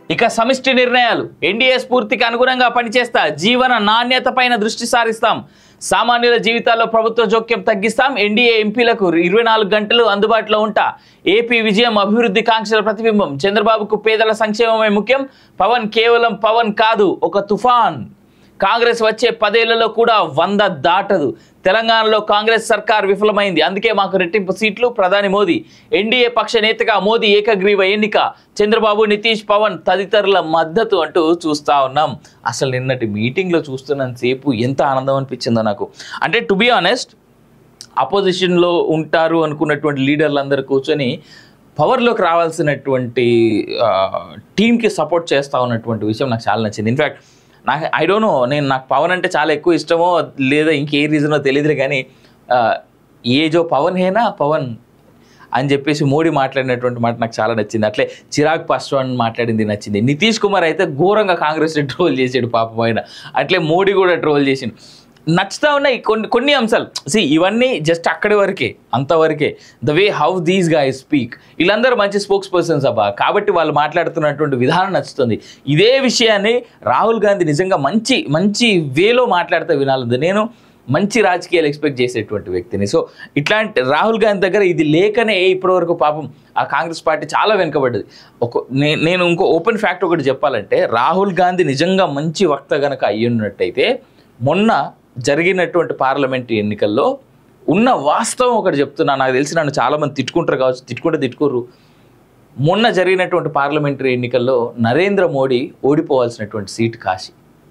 ఇక సమిష్టి నిర్ణయాలు ఎన్డీఏ స్ఫూర్తికి అనుగుణంగా పనిచేస్తా జీవన నాణ్యత పైన దృష్టి సారిస్తాం సామాన్యుల జీవితాల్లో ప్రభుత్వ జోక్యం తగ్గిస్తాం ఎన్డీఏ ఎంపీలకు ఇరవై నాలుగు గంటలు అందుబాటులో ఉంటా ఏపీ విజయం అభివృద్ధి కాంక్షల ప్రతిబింబం చంద్రబాబుకు పేదల సంక్షేమమే ముఖ్యం పవన్ కేవలం పవన్ కాదు ఒక తుఫాన్ కాంగ్రెస్ వచ్చే పదేళ్లలో కూడా వంద దాటదు తెలంగాణలో కాంగ్రెస్ సర్కార్ విఫలమైంది అందుకే మాకు రెట్టింపు సీట్లు ప్రధాని మోదీ ఎన్డీఏ పక్ష నేతగా మోదీ ఏకగ్రీవ ఎన్నిక చంద్రబాబు నితీష్ పవన్ తదితరుల మద్దతు అంటూ చూస్తా ఉన్నాం అసలు నిన్నటి మీటింగ్లో చూస్తున్నంతసేపు ఎంత ఆనందం అనిపించిందో నాకు అంటే టు బి ఆనెస్ట్ అపోజిషన్లో ఉంటారు అనుకున్నటువంటి లీడర్లు అందరూ కూర్చొని పవర్లోకి రావాల్సినటువంటి ఆ, టీంకి సపోర్ట్ చేస్తా ఉన్నటువంటి విషయం నాకు చాలా నచ్చింది ఇన్ఫ్యాక్ట్ నాకు ఐ డోంట్ నో నేను నాకు పవన్ అంటే చాలా ఎక్కువ ఇష్టమో లేదా ఇంకే రీజనో తెలియదులే కానీ ఆ, ఏ జో పవన్ హేనా పవన్ అని చెప్పేసి మోడీ మాట్లాడినటువంటి మాట నాకు చాలా నచ్చింది అట్లే చిరాగ్ పాస్వాన్ మాట్లాడింది నచ్చింది నితీష్ కుమార్ అయితే ఘోరంగా కాంగ్రెస్ని ట్రోల్ చేసాడు పాపం ఆయన అట్లే మోడీ కూడా ట్రోల్ చేసిండు నచ్చుతా ఉన్నాయి కొన్ని కొన్ని అంశాలు సి ఇవన్నీ జస్ట్ అక్కడి వరకే అంతవరకే the way how these guys speak వీళ్ళందరూ మంచి స్పోక్స్ పర్సన్స్ అబ్బా కాబట్టి వాళ్ళు మాట్లాడుతున్నటువంటి విధానం నచ్చుతుంది ఇదే విషయాన్ని రాహుల్ గాంధీ నిజంగా మంచి మంచి వేలో మాట్లాడితే వినాలి నేను మంచి రాజకీయాలు ఎక్స్పెక్ట్ చేసేటువంటి వ్యక్తిని సో ఇట్లాంటి రాహుల్ గాంధీ దగ్గర ఇది లేకనే ఇప్పటివరకు పాపం ఆ కాంగ్రెస్ పార్టీ చాలా వెనుకబడ్డది ఒక నే- నేను ఇంకో ఓపెన్ ఫ్యాక్ట్ ఒకటి చెప్పాలంటే రాహుల్ గాంధీ నిజంగా మంచి వక్త గనక అయ్యున్నట్టయితే మొన్న జరిగినటువంటి పార్లమెంట్ ఎన్నికల్లో ఉన్న వాస్తవం ఒకటి చెప్తున్నా నాకు తెలిసి నన్ను చాలామంది తిట్టుకుంటారు కావచ్చు తిట్టుకుంటే తిట్టుకోరు మొన్న జరిగినటువంటి పార్లమెంటరీ ఎన్నికల్లో నరేంద్ర మోడీ ఓడిపోవాల్సినటువంటి సీటు కాశీ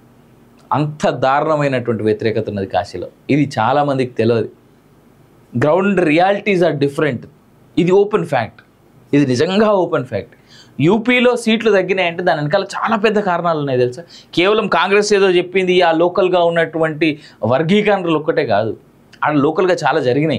అంత దారుణమైనటువంటి వ్యతిరేకత ఉన్నది కాశీలో ఇది చాలామందికి తెలియదు గ్రౌండ్ రియాలిటీస్ ఆర్ డిఫరెంట్ ఇది ఓపెన్ ఫ్యాక్ట్ ఇది నిజంగా ఓపెన్ ఫ్యాక్ట్ యూపీలో సీట్లు తగ్గినాయంటే దాని వెనకాల చాలా పెద్ద కారణాలు ఉన్నాయి తెలుసా కేవలం కాంగ్రెస్ ఏదో చెప్పింది ఆ లోకల్గా ఉన్నటువంటి వర్గీకరణలు ఒక్కటే కాదు ఆడ లోకల్గా చాలా జరిగినాయి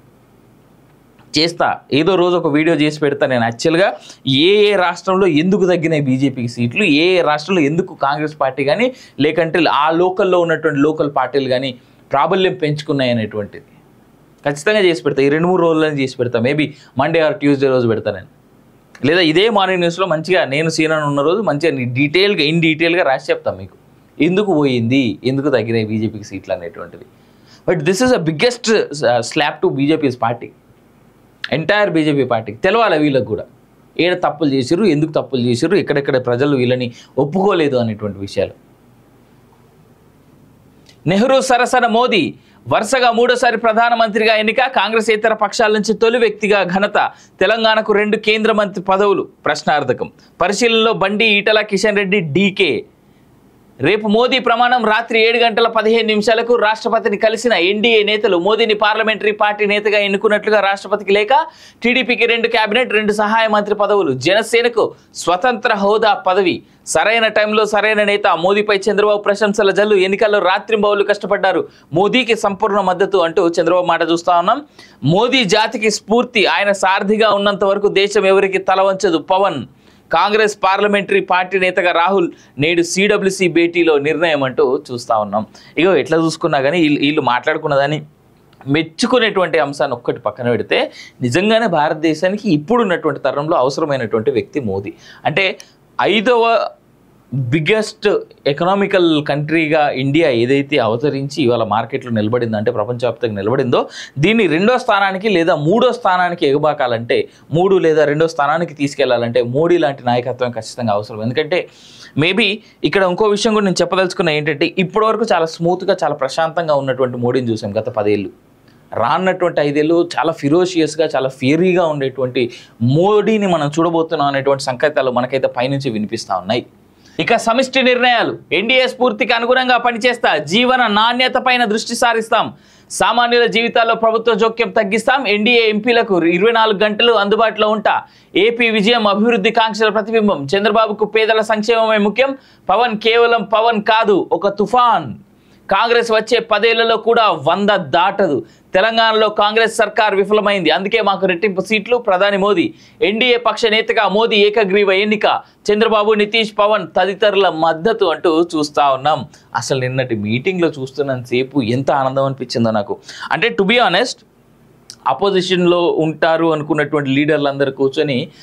చేస్తా ఏదో రోజు ఒక వీడియో చేసి పెడతా నేను యాక్చువల్గా ఏ ఏ రాష్ట్రంలో ఎందుకు తగ్గినాయి బీజేపీకి సీట్లు ఏ ఏ రాష్ట్రంలో ఎందుకు కాంగ్రెస్ పార్టీ కానీ లేకంటే ఆ లోకల్లో ఉన్నటువంటి లోకల్ పార్టీలు కానీ ప్రాబల్యం పెంచుకున్నాయి అనేటువంటిది ఖచ్చితంగా చేసి పెడతా ఈ రెండు మూడు రోజులని చేసి పెడతా మేబీ మండే ఆర్ ట్యూస్డే రోజు పెడతా నేను లేదా ఇదే మార్నింగ్ న్యూస్లో మంచిగా నేను సీనన్ ఉన్న రోజు మంచిగా డీటెయిల్గా ఇన్ డీటెయిల్గా రాసి చెప్తాను మీకు ఎందుకు పోయింది ఎందుకు తగ్గినాయి బీజేపీకి సీట్లు అనేటువంటిది but this is a biggest slap to BJP's party entire BJP పార్టీకి తెలవాలి వీళ్ళకి కూడా ఏడ తప్పులు చేసిర్రు ఎందుకు తప్పులు చేసిర్రు ఎక్కడెక్కడ ప్రజలు వీళ్ళని ఒప్పుకోలేదు అనేటువంటి విషయాలు నెహ్రూ సరసన మోదీ వరుసగా మూడోసారి ప్రధానమంత్రిగా ఎన్నిక కాంగ్రెస్ ఇతర పక్షాల నుంచి తొలి వ్యక్తిగా ఘనత తెలంగాణకు రెండు కేంద్ర మంత్రి పదవులు ప్రశ్నార్థకం పరిశీలనలో బండి ఈటల కిషన్ రెడ్డి డీకే రేపు మోదీ ప్రమాణం రాత్రి ఏడు గంటల పదిహేను నిమిషాలకు రాష్ట్రపతిని కలిసిన ఎన్డీఏ నేతలు మోదీని పార్లమెంటరీ పార్టీ నేతగా ఎన్నుకున్నట్లుగా రాష్ట్రపతికి లేక టీడీపీకి రెండు కేబినెట్ రెండు సహాయ మంత్రి పదవులు జనసేనకు స్వతంత్ర హోదా పదవి సరైన టైంలో సరైన నేత మోదీపై చంద్రబాబు ప్రశంసల జల్లు ఎన్నికల్లో రాత్రింబౌలు కష్టపడ్డారు మోదీకి సంపూర్ణ మద్దతు అంటూ చంద్రబాబు మాట చూస్తా ఉన్నాం మోదీ జాతికి స్ఫూర్తి ఆయన సారథిగా ఉన్నంత వరకు దేశం ఎవరికి తల వంచదు పవన్ కాంగ్రెస్ పార్లమెంటరీ పార్టీ నేతగా రాహుల్ నేడు సిడబ్ల్యూసి భేటీలో నిర్ణయం అంటూ చూస్తా ఉన్నాం ఇగో ఎట్లా చూసుకున్నా కానీ వీళ్ళు వీళ్ళు మాట్లాడుకున్నదాన్ని మెచ్చుకునేటువంటి అంశాన్ని ఒక్కటి పక్కన పెడితే నిజంగానే భారతదేశానికి ఇప్పుడున్నటువంటి తరంలో అవసరమైనటువంటి వ్యక్తి మోదీ అంటే ఐదవ బిగ్గెస్ట్ ఎకనామికల్ కంట్రీగా ఇండియా ఏదైతే అవతరించి ఇవాళ మార్కెట్లో నిలబడిందో అంటే ప్రపంచవ్యాప్తంగా నిలబడిందో దీన్ని రెండో స్థానానికి లేదా మూడో స్థానానికి ఎగబాకాలంటే మూడు లేదా రెండో స్థానానికి తీసుకెళ్లాలంటే మోడీ లాంటి నాయకత్వం ఖచ్చితంగా అవసరం ఎందుకంటే మేబీ ఇక్కడ ఇంకో విషయం కూడా నేను చెప్పదలుచుకున్న ఏంటంటే ఇప్పటివరకు చాలా స్మూత్గా చాలా ప్రశాంతంగా ఉన్నటువంటి మోడీని చూసాం గత పదేళ్ళు రాన్నటువంటి ఐదేళ్ళు చాలా ఫిరోషియస్గా చాలా ఫియరీగా ఉండేటువంటి మోడీని మనం చూడబోతున్నాం అనేటువంటి సంకేతాలు మనకైతే పైనుంచి వినిపిస్తూ ఉన్నాయి ఇక సమిష్టి నిర్ణయాలు ఎన్డీఏ స్ఫూర్తికి అనుగుణంగా పనిచేస్తా జీవన నాణ్యత పైన దృష్టి సారిస్తాం సామాన్యుల జీవితాల్లో ప్రభుత్వ జోక్యం తగ్గిస్తాం ఎన్డీఏ ఎంపీలకు ఇరవై నాలుగు గంటలు అందుబాటులో ఉంటా ఏపీ విజయం అభివృద్ధి కాంక్షల ప్రతిబింబం చంద్రబాబుకు పేదల సంక్షేమమే ముఖ్యం పవన్ కేవలం పవన్ కాదు ఒక తుఫాన్ కాంగ్రెస్ వచ్చే పదేళ్లలో కూడా వంద దాటదు తెలంగాణలో కాంగ్రెస్ సర్కార్ విఫలమైంది అందుకే మాకు రెట్టింపు సీట్లు ప్రధాని మోదీ ఎన్డీఏ పక్ష నేతగా మోదీ ఏకగ్రీవ ఎన్నిక చంద్రబాబు నితీష్ పవన్ తదితరుల మద్దతు అంటూ చూస్తా ఉన్నాం అసలు నిన్నటి మీటింగ్లో చూస్తున్నంతసేపు ఎంత ఆనందం అనిపించిందో నాకు అంటే టు బి ఆనెస్ట్ అపోజిషన్లో ఉంటారు అనుకున్నటువంటి లీడర్లు అందరూ కూర్చొని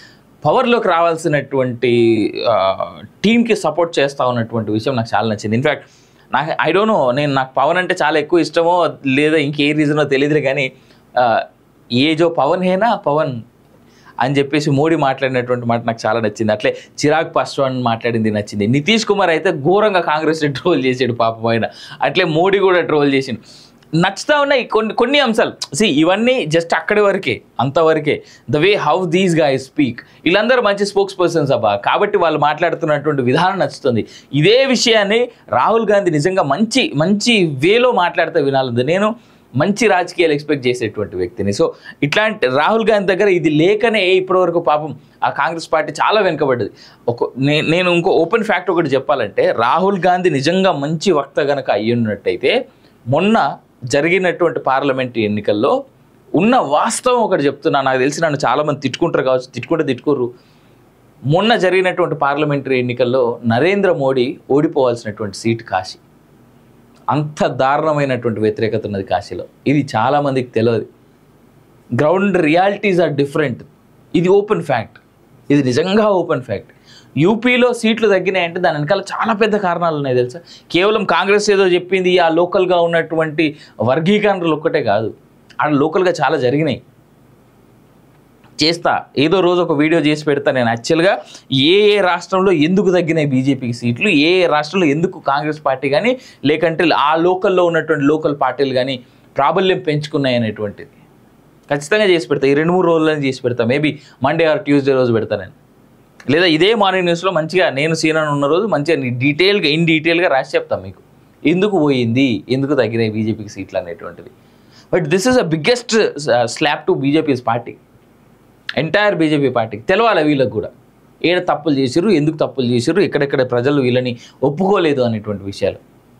పవర్లోకి రావాల్సినటువంటి ఆ, టీంకి సపోర్ట్ చేస్తా ఉన్నటువంటి విషయం నాకు చాలా నచ్చింది ఇన్ఫ్యాక్ట్ నాకు ఐ డోంట్ నో నేను నాకు పవన్ అంటే చాలా ఎక్కువ ఇష్టమో లేదా ఇంకే రీజనో తెలియదులే కానీ ఆ, ఏ జో పవన్ హేనా పవన్ అని చెప్పేసి మోడీ మాట్లాడినటువంటి మాట నాకు చాలా నచ్చింది అట్లే చిరాగ్ పాస్వాన్ మాట్లాడింది నచ్చింది నితీష్ కుమార్ అయితే ఘోరంగా కాంగ్రెస్ని ట్రోల్ చేసాడు పాపం ఆయన అట్లే మోడీ కూడా ట్రోల్ చేసిండు నచ్చుతా ఉన్నాయి కొన్ని కొన్ని అంశాలు సి ఇవన్నీ జస్ట్ అక్కడి వరకే అంతవరకే the way how these guys speak వీళ్ళందరూ మంచి స్పోక్స్ పర్సన్స్ అబ్బా కాబట్టి వాళ్ళు మాట్లాడుతున్నటువంటి విధానం నచ్చుతుంది ఇదే విషయాన్ని రాహుల్ గాంధీ నిజంగా మంచి మంచి వేలో మాట్లాడితే వినాలి నేను మంచి రాజకీయాలు ఎక్స్పెక్ట్ చేసేటువంటి వ్యక్తిని సో ఇట్లాంటి రాహుల్ గాంధీ దగ్గర ఇది లేకనే ఇప్పటివరకు పాపం ఆ కాంగ్రెస్ పార్టీ చాలా వెనుకబడ్డది ఒక నే- నేను ఇంకో ఓపెన్ ఫ్యాక్ట్ ఒకటి చెప్పాలంటే రాహుల్ గాంధీ నిజంగా మంచి వక్త గనక అయ్యున్నట్టయితే మొన్న జరిగినటువంటి పార్లమెంట్ ఎన్నికల్లో ఉన్న వాస్తవం ఒకటి చెప్తున్నా నాకు తెలిసి నన్ను చాలామంది తిట్టుకుంటారు కావచ్చు తిట్టుకుంటే తిట్టుకోరు మొన్న జరిగినటువంటి పార్లమెంటరీ ఎన్నికల్లో నరేంద్ర మోడీ ఓడిపోవాల్సినటువంటి సీట్ కాశీ అంత దారుణమైనటువంటి వ్యతిరేకత ఉన్నది కాశీలో ఇది చాలామందికి తెలియదు గ్రౌండ్ రియాలిటీస్ ఆర్ డిఫరెంట్ ఇది ఓపెన్ ఫ్యాక్ట్ ఇది నిజంగా ఓపెన్ ఫ్యాక్ట్ యూపీలో సీట్లు తగ్గినాయంటే దాని వెనకాల చాలా పెద్ద కారణాలు ఉన్నాయి తెలుసా కేవలం కాంగ్రెస్ ఏదో చెప్పింది ఆ లోకల్గా ఉన్నటువంటి వర్గీకరణలు ఒక్కటే కాదు ఆడ లోకల్గా చాలా జరిగినాయి చేస్తా ఏదో రోజు ఒక వీడియో చేసి పెడతా నేను యాక్చువల్గా ఏ ఏ రాష్ట్రంలో ఎందుకు తగ్గినాయి బీజేపీకి సీట్లు ఏ ఏ రాష్ట్రంలో ఎందుకు కాంగ్రెస్ పార్టీ కానీ లేకంటే ఆ లోకల్లో ఉన్నటువంటి లోకల్ పార్టీలు కానీ ప్రాబల్యం పెంచుకున్నాయి అనేటువంటిది ఖచ్చితంగా చేసి పెడతా ఈ రెండు మూడు రోజులని చేసి పెడతా మేబీ మండే ఆర్ ట్యూస్డే రోజు పెడతా నేను లేదా ఇదే మార్నింగ్ న్యూస్లో మంచిగా నేను సీనన్ ఉన్న రోజు మంచిగా డీటెయిల్గా ఇన్ డీటెయిల్గా రాసి చెప్తాను మీకు ఎందుకు పోయింది ఎందుకు తగ్గినాయి బీజేపీకి సీట్లు అనేటువంటిది but this is a biggest slap to BJP's party entire BJP పార్టీకి తెలవాలి వీళ్ళకి కూడా ఏడ తప్పులు చేసిర్రు ఎందుకు తప్పులు చేసిర్రు ఎక్కడెక్కడ ప్రజలు వీళ్ళని ఒప్పుకోలేదు అనేటువంటి విషయాలు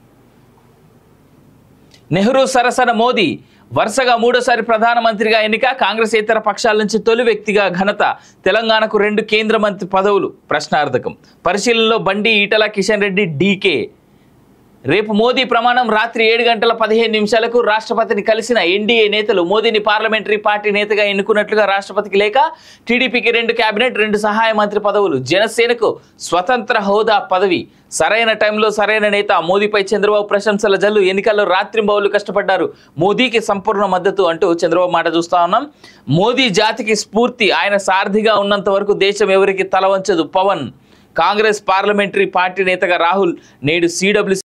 నెహ్రూ సరసన మోదీ వరుసగా మూడోసారి ప్రధానమంత్రిగా ఎన్నిక కాంగ్రెస్ ఇతర పక్షాల నుంచి తొలి వ్యక్తిగా ఘనత తెలంగాణకు రెండు కేంద్ర మంత్రి పదవులు ప్రశ్నార్థకం పరిశీలనలో బండి ఈటల కిషన్ రెడ్డి డీకే రేపు మోదీ ప్రమాణం రాత్రి ఏడు గంటల పదిహేను నిమిషాలకు రాష్ట్రపతిని కలిసిన ఎన్డీఏ నేతలు మోదీని పార్లమెంటరీ పార్టీ నేతగా ఎన్నుకున్నట్లుగా రాష్ట్రపతికి లేక టీడీపీకి రెండు కేబినెట్ రెండు సహాయ మంత్రి పదవులు జనసేనకు స్వతంత్ర హోదా పదవి సరైన టైంలో సరైన నేత మోదీపై చంద్రబాబు ప్రశంసల జల్లు ఎన్నికల్లో రాత్రింబౌలు కష్టపడ్డారు మోదీకి సంపూర్ణ మద్దతు అంటూ చంద్రబాబు మాట చూస్తా ఉన్నాం మోదీ జాతికి స్ఫూర్తి ఆయన సారథిగా ఉన్నంత వరకు దేశం ఎవరికి తల వంచదు పవన్ కాంగ్రెస్ పార్లమెంటరీ పార్టీ నేతగా రాహుల్ నేడు సిడబ్ల్యూసీ